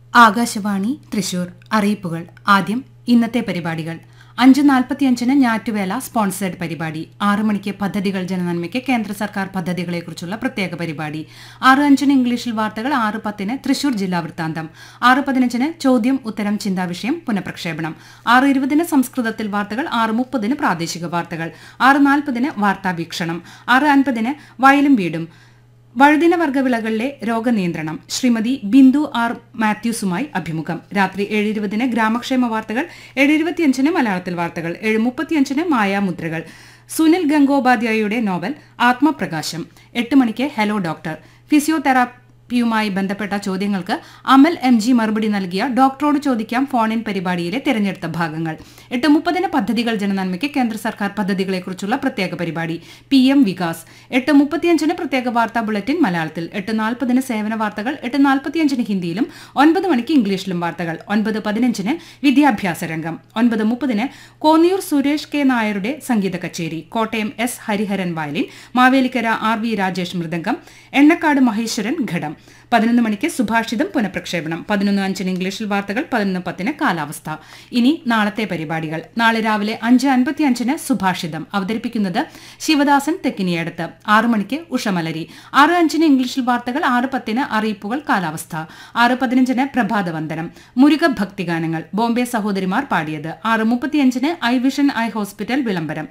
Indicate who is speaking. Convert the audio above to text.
Speaker 1: ആകാശവാണി തൃശൂർ അറിയിപ്പുകൾ ആദ്യം ഇന്നത്തെ പരിപാടികൾ അഞ്ച് നാൽപ്പത്തിയഞ്ചിന് ഞാറ്റുവേല സ്പോൺസേഡ് പരിപാടി ആറ് മണിക്ക് പദ്ധതികൾ ജനനന്മയ്ക്ക് കേന്ദ്ര സർക്കാർ പദ്ധതികളെക്കുറിച്ചുള്ള പ്രത്യേക പരിപാടി ആറ് അഞ്ചിന് ഇംഗ്ലീഷിൽ വാർത്തകൾ ആറ് പത്തിന് തൃശൂർ ജില്ലാ വൃത്താന്തം ആറ് പതിനഞ്ചിന് ചോദ്യം ഉത്തരം ചിന്താവിഷയം പുനഃപ്രക്ഷേപണം ആറ് ഇരുപതിന് സംസ്കൃതത്തിൽ വാർത്തകൾ ആറ് മുപ്പതിന് പ്രാദേശിക വാർത്തകൾ ആറ് നാൽപ്പതിന് വാർത്താ വീക്ഷണം ആറ് അൻപതിന് വയലും വീടും വഴുതിന വർഗ്ഗവിളകളിലെ രോഗനിയന്ത്രണം ശ്രീമതി ബിന്ദു ആർ മാത്യൂസുമായി അഭിമുഖം രാത്രി ഏഴ് ഇരുപതിന് ഗ്രാമക്ഷേമ വാർത്തകൾ ഏഴ് ഇരുപത്തിയഞ്ചിന് മലയാളത്തിൽ വാർത്തകൾ ഏഴ് മുപ്പത്തിയഞ്ചിന് മായാമുദ്രകൾ സുനിൽ ഗംഗോപാധ്യായയുടെ നോവൽ ആത്മപ്രകാശം എട്ട് മണിക്ക് ഹലോ ഡോക്ടർ ഫിസിയോതെറാപ്പിയുമായി ബന്ധപ്പെട്ട ചോദ്യങ്ങൾക്ക് അമൽ എം ജി മറുപടി നൽകിയ ഡോക്ടറോട് ചോദിക്കാം ഫോണിൻ പരിപാടിയിലെ തെരഞ്ഞെടുത്ത ഭാഗങ്ങൾ എട്ട് മുപ്പതിന് പദ്ധതികൾ ജനനന്മയ്ക്ക് കേന്ദ്ര സർക്കാർ പദ്ധതികളെക്കുറിച്ചുള്ള പ്രത്യേക പരിപാടി പി എം വികാസ് എട്ട് മുപ്പത്തിയഞ്ചിന് പ്രത്യേക വാർത്താ ബുള്ളറ്റിൻ മലയാളത്തിൽ എട്ട് നാൽപ്പതിന് സേവന വാർത്തകൾ എട്ട് നാൽപ്പത്തിയഞ്ചിന് ഹിന്ദിയിലും ഒൻപത് മണിക്ക് ഇംഗ്ലീഷിലും വാർത്തകൾ ഒൻപത് പതിനഞ്ചിന് വിദ്യാഭ്യാസ രംഗം ഒൻപത് മുപ്പതിന് കോന്നിയൂർ സുരേഷ് കെ നായരുടെ സംഗീത കച്ചേരി Kottayam S Hariharan violin Mavelikkara R V Rajesh mridangam Ennakkad Maheswaran ghatam പതിനൊന്ന് മണിക്ക് സുഭാഷിതം പുനഃപ്രക്ഷേപണം പതിനൊന്ന് അഞ്ചിന് ഇംഗ്ലീഷിൽ വാർത്തകൾ പതിനൊന്ന് പത്തിന് കാലാവസ്ഥ ഇനി നാളത്തെ പരിപാടികൾ നാളെ രാവിലെ അഞ്ച് അൻപത്തി അഞ്ചിന് സുഭാഷിതം അവതരിപ്പിക്കുന്നത് ശിവദാസൻ തെക്കിനിയടുത്ത് ആറ് മണിക്ക് ഉഷമലരി ആറ് അഞ്ചിന് ഇംഗ്ലീഷിൽ വാർത്തകൾ ആറ് പത്തിന് അറിയിപ്പുകൾ കാലാവസ്ഥ ആറ് പതിനഞ്ചിന് പ്രഭാതവന്ദനം മുരുക ഭക്തിഗാനങ്ങൾ ബോംബെ സഹോദരിമാർ പാടിയത് ആറ് മുപ്പത്തിയഞ്ചിന് ഐ വിഷൻ ഐ ഹോസ്പിറ്റൽ വിളംബരം